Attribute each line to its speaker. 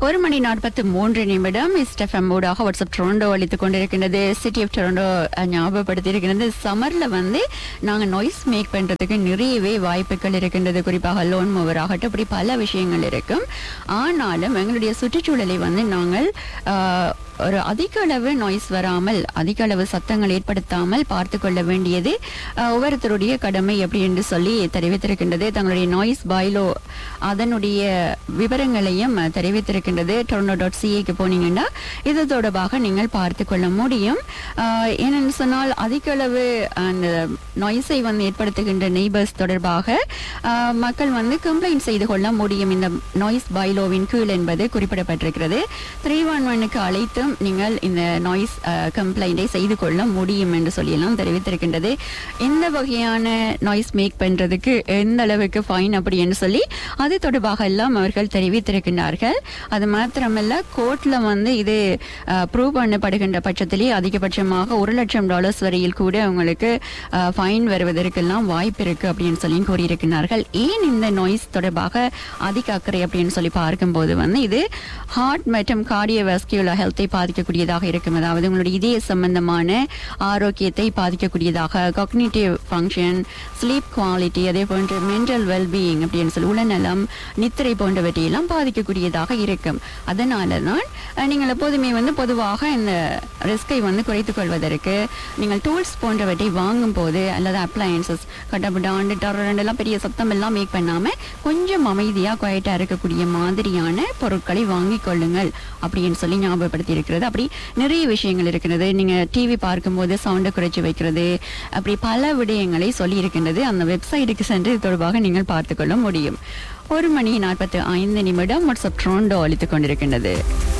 Speaker 1: ஒரு மணி நாற்பத்தி மூன்று நிமிடம் இஸ்டெஃப்எம் ஊடாக வாட்ஸ்அப் டொரண்டோ அளித்துக் கொண்டிருக்கின்றது சிட்டி ஆஃப் டொரண்டோ ஞாபகப்படுத்தி இருக்கின்றது சம்மர்ல வந்து நாங்க நாய்ஸ் மேக் பண்றதுக்கு நிறையவே வாய்ப்புகள் இருக்கின்றது குறிப்பாக லோன் மூவர் ஆகட்டும் இப்படி பல விஷயங்கள் இருக்கும் ஆனாலும் எங்களுடைய சுற்றுச்சூழலை வந்து நாங்கள் ஆஹ், ஒரு அதிக அளவு நாய்ஸ் வராமல் அதிக அளவு சத்தங்கள் ஏற்படுத்தாமல் பார்த்து கொள்ள வேண்டியது ஆஹ், ஒவ்வொருத்தருடைய கடமை அப்படி என்று சொல்லி தெரிவித்திருக்கின்றது தங்களுடைய நாய்ஸ் பாய்லோ அதனுடைய விவரங்களையும் அஹ், தெரிவித்திருக்கின்றது டொர்னோ டாட் சிஏக்கு போனீங்கன்னா இது தொடர்பாக நீங்கள் பார்த்து கொள்ள முடியும் ஆஹ், ஏனென்று சொன்னால் அதிக அளவு அந்த நாய்ஸை வந்து ஏற்படுத்துகின்ற நெய்பர்ஸ் தொடர்பாக ஆஹ், மக்கள் வந்து கம்ப்ளைண்ட் செய்து கொள்ள முடியும் இந்த நாய்ஸ் பைலோவின் கீழ் என்பது குறிப்பிடப்பட்டிருக்கிறது த்ரீ ஒன் ஒன்னுக்கு அழைத்தும் நீங்கள் இந்த நாய்ஸ் கம்ப்ளைண்டை செய்து கொள்ள முடியும் என்று சொல்லியெல்லாம் தெரிவித்திருக்கின்றது எந்த வகையான நாய்ஸ் மேக் பண்றதுக்கு எந்த அளவுக்கு ஃபைன் அப்படி என்று சொல்லி அது தொடர்பாக எல்லாம் அவர்கள் தெரிவித்திருக்கின்றார்கள் அது மாத்திரமல்ல கோர்ட்ல வந்து இது ப்ரூவ் பண்ணப்படுகின்ற பட்சத்திலே அதிகபட்சமாக ஒரு லட்சம் டாலர்ஸ் வரையில் கூட உங்களுக்கு ஃபைன் வருவதற்கெல்லாம் வாய்ப்பு இருக்கு அப்படின்னு சொல்லி கூறியிருக்கிறார்கள் ஏன் இந்த நாய்ஸ் தொடர்பாக அதிக அக்கறை அப்படின்னு சொல்லி பார்க்கும்போது வந்து இது ஹார்ட் மற்றும் கார்டியோவாஸ்குலர் ஹெல்த்தை பாதிக்கக்கூடியதாக இருக்கும் அதாவது உங்களுடைய இதய சம்பந்தமான ஆரோக்கியத்தை பாதிக்கக்கூடியதாக காக்னிட்டிவ் ஃபங்க்ஷன் ஸ்லீப் குவாலிட்டி அதே போன்று மென்டல் வெல்பீயிங் அப்படின்னு சொல்லி உடல்நலம் நித்திரை போன்றவற்றையெல்லாம் பாதிக்கக்கூடியதாக இருக்கும் அதனால தான் அஹ், நீங்கள் எப்போதுமே வந்து பொதுவாக இந்த ரிஸ்கை வந்து குறைத்துக் கொள்வதற்கு நீங்கள் டூல்ஸ் போன்றவற்றை வாங்கும் போது அல்லது அப்ளையன்சஸ் கட்டப்படாண்டு டரெல்லாம் பெரிய சத்தம் எல்லாம் மேக் பண்ணாம கொஞ்சம் அமைதியா குவைட்டா இருக்கக்கூடிய மாதிரியான பொருட்களை வாங்கிக் கொள்ளுங்கள் அப்படின்னு சொல்லி ஞாபகப்படுத்தி இருக்கிறது அப்படி நிறைய விஷயங்கள் இருக்கிறது நீங்க டிவி பார்க்கும்போது சவுண்டை குறைச்சி வைக்கிறது அப்படி பல விடயங்களை சொல்லி இருக்கின்றது அந்த வெப்சைட்டுக்கு சென்று இது தொடர்பாக நீங்கள் பார்த்துக்கொள்ள முடியும் ஒரு மணி நாற்பத்தி ஐந்து நிமிடம் வாட்ஸ்அப் ட்ரோண்டோ அளித்துக் கொண்டிருக்கின்றது